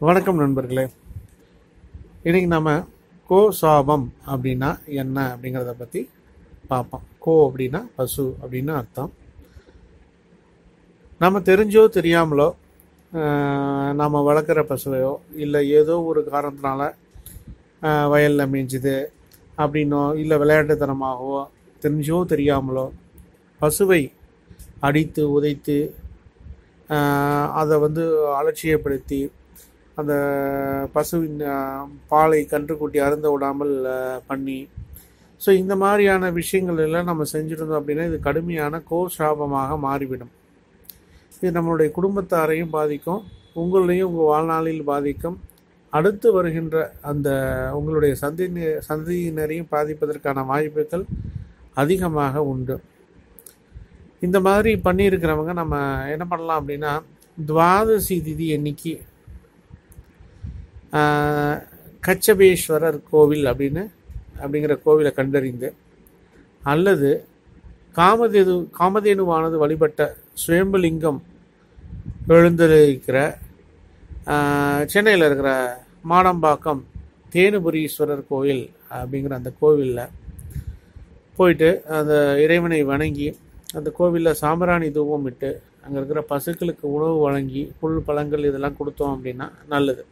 வணக்கம் நண்பர்களே இன்னைக்கு நம்ம கோ சாபம் அப்படின்னா என்ன அப்படிங்கிறத பற்றி பார்ப்போம் கோ அப்படின்னா பசு அப்படின்னு அர்த்தம் நம்ம தெரிஞ்சோ தெரியாமலோ நாம் வளர்க்குற பசுவையோ இல்லை ஏதோ ஒரு காரணத்தினால வயலில் மேய்ஞ்சுது அப்படின்னோ இல்லை விளையாட்டுத்தனமாகவோ தெரிஞ்சோ தெரியாமலோ பசுவை அடித்து உதைத்து ஆஹ் அதை வந்து அலட்சியப்படுத்தி அந்த பசுவின் ஆஹ் பாலை கன்றுக்குட்டி அருந்த விடாமல் ஆஹ் பண்ணி ஸோ இந்த மாதிரியான விஷயங்கள் எல்லாம் நம்ம செஞ்சுருந்தோம் அப்படின்னா இது கடுமையான கோ சாபமாக மாறிவிடும் இது நம்மளுடைய குடும்பத்தாரையும் பாதிக்கும் உங்களையும் உங்கள் வாழ்நாளில் பாதிக்கும் அடுத்து வருகின்ற அந்த உங்களுடைய சந்தி சந்ததியினரையும் பாதிப்பதற்கான வாய்ப்புகள் அதிகமாக உண்டு இந்த மாதிரி பண்ணியிருக்கிறவங்க நம்ம என்ன பண்ணலாம் அப்படின்னா துவாதசி திதி அன்னைக்கு ஆஹ், கச்சபேஸ்வரர் கோவில் அப்படின்னு அப்படிங்கிற கோவிலை கண்டறிந்து அல்லது காமதேது காமதேனுவானது வழிபட்ட சுயம்புலிங்கம் எழுந்திருக்கிற சென்னையில் இருக்கிற மாடம்பாக்கம் தேனுபுரீஸ்வரர் கோவில் அப்படிங்கிற அந்த கோவிலில் போயிட்டு அந்த இறைவனை வணங்கி அந்த கோவிலில் சாம்பிராணி தூபம் இட்டு அங்கே இருக்கிற பசுக்களுக்கு உணவு வழங்கி புல் பழங்கள் இதெல்லாம் கொடுத்தோம் அப்படின்னா நல்லது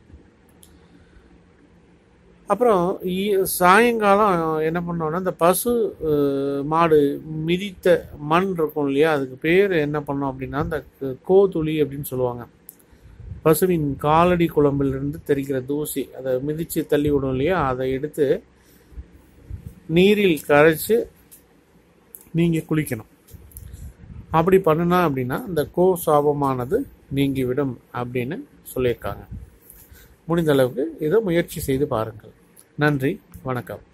அப்புறம் ஈ- சாயங்காலம் என்ன பண்ணோம்னா இந்த பசு அஹ், மாடு மிதித்த மண் இருக்கும் இல்லையா அதுக்கு பேர் என்ன பண்ணோம் அப்படின்னா இந்த கோதுளி அப்படின்னு சொல்லுவாங்க பசுவின் காலடி குழம்பிலிருந்து தெரிக்கிற தூசி அதை மிதித்து தள்ளி விடும் இல்லையா அதை எடுத்து நீரில் கரைச்சு நீங்கள் குளிக்கணும் அப்படி பண்ணுனா அப்படின்னா இந்த கோ சாபமானது நீங்கிவிடும் அப்படின்னு சொல்லியிருக்காங்க முடிந்த அளவுக்கு இதை முயற்சி செய்து பாருங்கள் நன்றி வணக்கம்